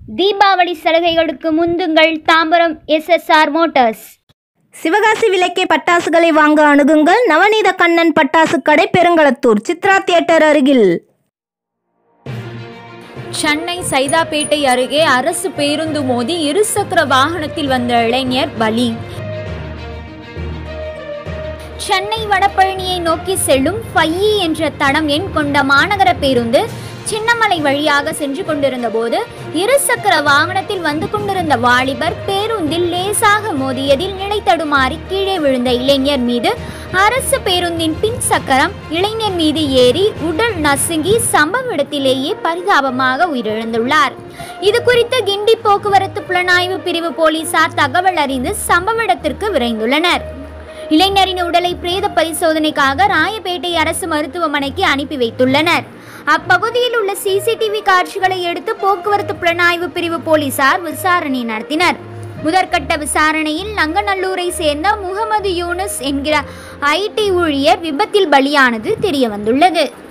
தீபாவளி சலுகைகளுக்கு முந்துங்கள் Tambaram SSR motors Sivakasi விலைக்கே பட்டாசுகளை வாங்க அணுகுங்கள் நவநீத கண்ணன் பட்டாசு கடை பெருங்களத்தூர் சித்ரா தியேட்டர் அருகில் சென்னை சைதாப்பேட்டை அருகே அரசு பேருந்து மோதி இருசக்கர வாகனத்தில் வந்த இளைஞர் பலி சென்னை வடபழனியை நோக்கி செல்லும் ஃபையி என்ற தடம் எண் கொண்ட மாநகர பேருந்து சின்னமலை வழியாக சென்று கொண்டிருந்த போது இருசக்கர வாகனத்தில் வந்து கொண்டிருந்த வாலிபர் பேருந்தில் லேசாக மோதியதில் நிலை தடுமாறி கீழே விழுந்த இளைஞர் மீது அரசு பேருந்தின் பின் சக்கரம் இளைஞர் மீது ஏறி உடல் நசுங்கி சம்பவ இடத்திலேயே பரிதாபமாக உயிரிழந்துள்ளார் இது குறித்து கிண்டி போக்குவரத்து புலனாய்வு பிரிவு போலீசார் தகவல் அறிந்து சம்பவ இடத்திற்கு விரைந்துள்ளனர் இளைஞரின் உடலை பிரேத பரிசோதனைக்காக ராயப்பேட்டை அரசு மருத்துவமனைக்கு அனுப்பி வைத்துள்ளனர் அப்பகுதியில் உள்ள சிசிடிவி காட்சிகளை எடுத்து போக்குவரத்து புலனாய்வு பிரிவு போலீசார் விசாரணை நடத்தினர் முதற்கட்ட விசாரணையில் நங்கநல்லூரை சேர்ந்த முகமது யூனுஸ் என்கிற ஐடி ஊழியர் விபத்தில் பலியானது தெரிய வந்துள்ளது